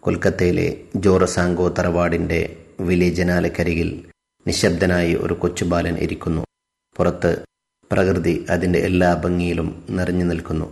കൊൽക്കത്തയിലെ ജോറസാങ്കോ തറവാടിന്റെ വലിയ ജനാലക്കരികിൽ നിശബ്ദനായി ഒരു കൊച്ചുബാലൻ ഇരിക്കുന്നു പുറത്ത് പ്രകൃതി അതിന്റെ എല്ലാ ഭംഗിയിലും നിറഞ്ഞു നിൽക്കുന്നു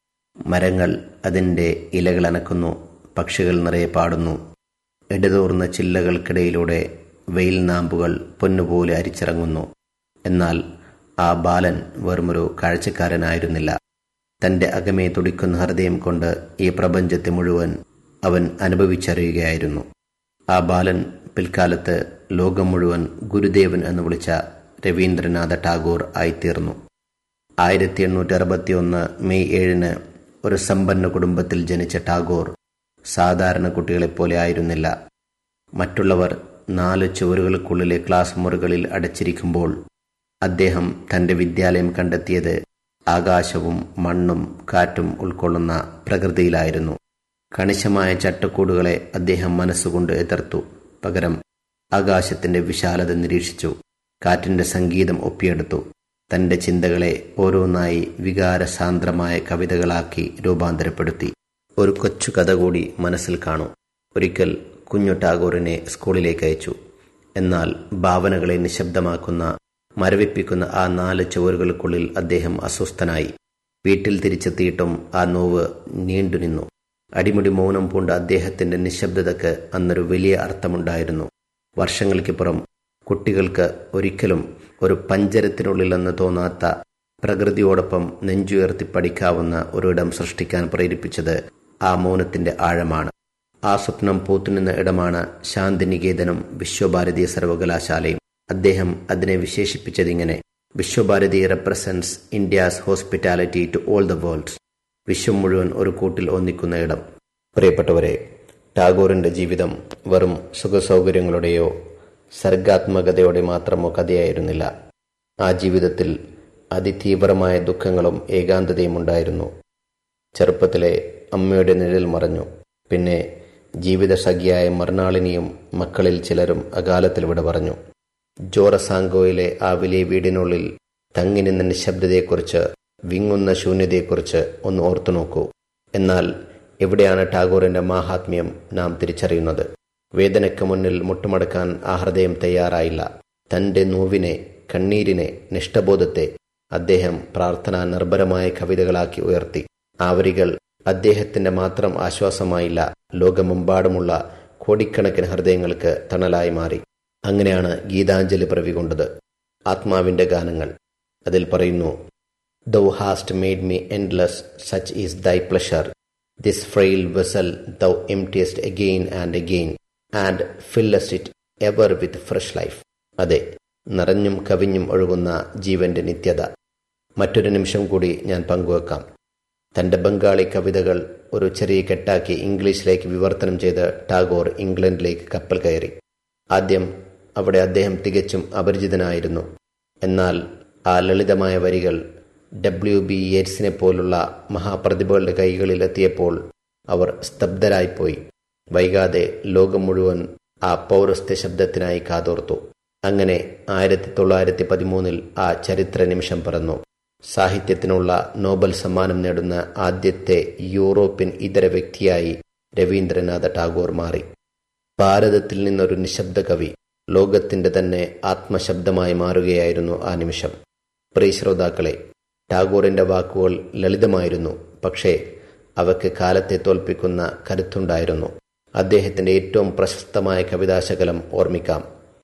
മരങ്ങൾ അതിന്റെ ഇലകൾ അനക്കുന്നു പക്ഷികൾ നിറയെ പാടുന്നു ഇടതൂർന്ന ചില്ലകൾക്കിടയിലൂടെ വെയിൽ നാമ്പുകൾ പൊന്നുപോലെ അരിച്ചിറങ്ങുന്നു എന്നാൽ ആ ബാലൻ വെറുമൊരു കാഴ്ചക്കാരനായിരുന്നില്ല തന്റെ അകമേ തുടിക്കുന്ന ഹൃദയം കൊണ്ട് ഈ പ്രപഞ്ചത്തെ മുഴുവൻ അവൻ അനുഭവിച്ചറിയുകയായിരുന്നു ആ ബാലൻ പിൽക്കാലത്ത് ലോകം മുഴുവൻ ഗുരുദേവൻ എന്ന് വിളിച്ച രവീന്ദ്രനാഥ ടാഗോർ ആയിത്തീർന്നു ആയിരത്തി എണ്ണൂറ്റി അറുപത്തി ഒന്ന് മെയ് ഏഴിന് ഒരു സമ്പന്ന കുടുംബത്തിൽ ജനിച്ച ടാഗോർ സാധാരണ കുട്ടികളെപ്പോലെ ആയിരുന്നില്ല മറ്റുള്ളവർ നാല് ചുവരുകൾക്കുള്ളിലെ ക്ലാസ് മുറികളിൽ അടച്ചിരിക്കുമ്പോൾ അദ്ദേഹം തന്റെ വിദ്യാലയം കണ്ടെത്തിയത് ആകാശവും മണ്ണും കാറ്റും ഉൾക്കൊള്ളുന്ന പ്രകൃതിയിലായിരുന്നു കണിശമായ ചട്ടക്കൂടുകളെ അദ്ദേഹം മനസ്സുകൊണ്ട് എതിർത്തു പകരം ആകാശത്തിന്റെ വിശാലത നിരീക്ഷിച്ചു കാറ്റിന്റെ സംഗീതം ഒപ്പിയെടുത്തു തന്റെ ചിന്തകളെ ഓരോന്നായി വികാരസാന്ദ്രമായ കവിതകളാക്കി രൂപാന്തരപ്പെടുത്തി ഒരു കൊച്ചു കഥ കൂടി മനസ്സിൽ കാണൂ ഒരിക്കൽ കുഞ്ഞു ടാഗോറിനെ സ്കൂളിലേക്ക് അയച്ചു എന്നാൽ ഭാവനകളെ നിശബ്ദമാക്കുന്ന മരവിപ്പിക്കുന്ന ആ നാല് ചുവരുകൾക്കുള്ളിൽ അദ്ദേഹം അസ്വസ്ഥനായി വീട്ടിൽ തിരിച്ചെത്തിയിട്ടും ആ നോവ് നീണ്ടുനിന്നു അടിമുടി മൗനം പൂണ്ട അദ്ദേഹത്തിന്റെ നിശബ്ദതക്ക് അന്നൊരു വലിയ അർത്ഥമുണ്ടായിരുന്നു വർഷങ്ങൾക്കിപ്പുറം കുട്ടികൾക്ക് ഒരിക്കലും ഒരു പഞ്ചരത്തിനുള്ളിലെന്ന് തോന്നാത്ത പ്രകൃതിയോടൊപ്പം നെഞ്ചുയർത്തി പഠിക്കാവുന്ന ഒരിടം സൃഷ്ടിക്കാൻ പ്രേരിപ്പിച്ചത് ആ മൗനത്തിന്റെ ആഴമാണ് ആ സ്വപ്നം പൂത്തുനിന്ന ഇടമാണ് ശാന്തിനികേതനും വിശ്വഭാരതീയ സർവകലാശാലയും അദ്ദേഹം അതിനെ വിശേഷിപ്പിച്ചതിങ്ങനെ Visvabharati represents India's hospitality to all the world വിശ്വം മുഴുവൻ ഒരു കൂട്ടിൽ ഒന്നിക്കുന്ന ഇടം പ്രിയപ്പെട്ടവരെ ടാഗോറിന്റെ ജീവിതം വെറും സുഖസൗകര്യങ്ങളുടെയോ സർഗാത്മകതയുടെ മാത്രമോ കഥയായിരുന്നില്ല ആ ജീവിതത്തിൽ അതിതീവ്രമായ ദുഃഖങ്ങളും ഏകാന്തതയും ഉണ്ടായിരുന്നു ചെറുപ്പത്തിലെ അമ്മയുടെ നിഴൽ മറഞ്ഞു പിന്നെ ജീവിതസഖിയായ മർണാളിനിയും മക്കളിൽ ചിലരും അകാലത്തിൽ വിട പറഞ്ഞു ജോറസാങ്കോയിലെ ആ വലിയ വീടിനുള്ളിൽ തങ്ങി നിന്ന നിശബ്ദതയെക്കുറിച്ച് വിങ്ങുന്ന ശൂന്യതയെക്കുറിച്ച് ഒന്ന് ഓർത്തു നോക്കൂ എന്നാൽ എവിടെയാണ് ടാഗോറിന്റെ മാഹാത്മ്യം നാം തിരിച്ചറിയുന്നത് വേദനയ്ക്ക് മുന്നിൽ മുട്ടുമടക്കാൻ ആ ഹൃദയം തയ്യാറായില്ല തന്റെ നോവിനെ കണ്ണീരിനെ നിഷ്ഠബോധത്തെ അദ്ദേഹം പ്രാർത്ഥനാ നിർഭരമായ കവിതകളാക്കി ഉയർത്തി ആ വരികൾ അദ്ദേഹത്തിന്റെ മാത്രം ആശ്വാസമായില്ല ലോകമെമ്പാടുമുള്ള കോടിക്കണക്കിന് ഹൃദയങ്ങൾക്ക് തണലായി മാറി അങ്ങനെയാണ് ഗീതാഞ്ജലി പ്രവികൊണ്ടത് ആത്മാവിന്റെ ഗാനങ്ങൾ അതിൽ പറയുന്നു thou hast made me endless such is thy pleasure this frail vessel thou emptiest again and again and fillest it ever with fresh life അതെ നിറഞ്ഞും കവിഞ്ഞും ഒഴുകുന്ന ജീവന്റെ നിത്യത മറ്റൊരു നിമിഷം കൂടി ഞാൻ പങ്കുവെക്കാം തന്റെ ബംഗാളി കവിതകൾ ഒരു ചെറിയ കെട്ടാക്കി ഇംഗ്ലീഷിലേക്ക് വിവർത്തനം ചെയ്ത് ടാഗോർ ഇംഗ്ലണ്ടിലേക്ക് കപ്പൽ കയറി ആദ്യം അവിടെ അദ്ദേഹം തികച്ചും അപരിചിതനായിരുന്നു എന്നാൽ ആ ലളിതമായ വരികൾ ഡബ്ല്യു ബി യേറ്റ്സിനെ പോലുള്ള മഹാപ്രതിഭകളുടെ കൈകളിലെത്തിയപ്പോൾ അവർ സ്തബ്ധരായിപ്പോയി വൈകാതെ ലോകം മുഴുവൻ ആ പൗരസ്ത്യ ശബ്ദത്തിനായി കാതോർത്തു അങ്ങനെ ആയിരത്തി തൊള്ളായിരത്തി പതിമൂന്നിൽ ആ ചരിത്ര നിമിഷം പിറന്നു സാഹിത്യത്തിനുള്ള നോബൽ സമ്മാനം നേടുന്ന ആദ്യത്തെ യൂറോപ്യൻ ഇതര വ്യക്തിയായി രവീന്ദ്രനാഥ ടാഗോർ മാറി ഭാരതത്തിൽ നിന്നൊരു നിശബ്ദ കവി ലോകത്തിന്റെ തന്നെ ആത്മശബ്ദമായി മാറുകയായിരുന്നു ആ നിമിഷം പ്രിയ ശ്രോതാക്കളെ ടാഗോറിന്റെ വാക്കുകൾ ലളിതമായിരുന്നു പക്ഷേ അവയ്ക്ക് കാലത്തെ തോൽപ്പിക്കുന്ന കരുത്തുണ്ടായിരുന്നു അദ്ദേഹത്തിന്റെ ഏറ്റവും പ്രശസ്തമായ കവിതാശകലം ഓർമ്മിക്കാം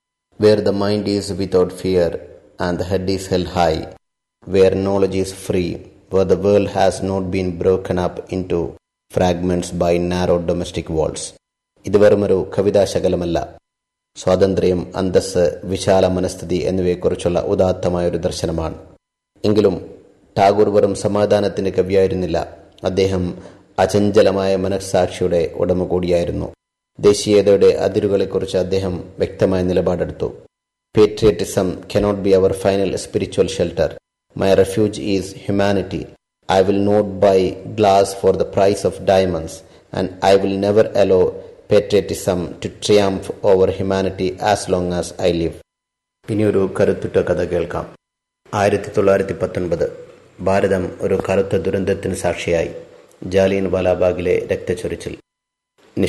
where the mind is without fear and the head is held high where knowledge is free where the world has not been broken up into fragments by narrow domestic walls ഇത് വെറുമൊരു കവിതാശകലമല്ല സ്വാതന്ത്ര്യം അന്തസ് വിശാല മനസ്ഥിതി എന്നിവയെക്കുറിച്ചുള്ള ഉദാത്തമായ ഒരു ദർശനമാണ് എങ്കിലും ടാഗോർ വെറും സമാധാനത്തിന്റെ കവിയായിരുന്നില്ല അദ്ദേഹം അചഞ്ചലമായ മനസ്സാക്ഷിയുടെ ഉടമ കൂടിയായിരുന്നു ദേശീയതയുടെ അതിരുകളെക്കുറിച്ച് അദ്ദേഹം വ്യക്തമായ നിലപാടെടുത്തു patriotism cannot be our final spiritual shelter my refuge is humanity I will not buy glass for the price of diamonds and I will never allow patriotism to triumph over humanity as long as I live ഇനിയൊരു കരുത്തുറ്റ കഥ കേൾക്കാം ആയിരത്തി തൊള്ളായിരത്തി പത്തൊൻപത് ഭാരതം ഒരു കറുത്ത ദുരന്തത്തിന് സാക്ഷിയായി ജാലിയൻ വാലാബാഗിലെ രക്തച്ചൊരിച്ചിൽ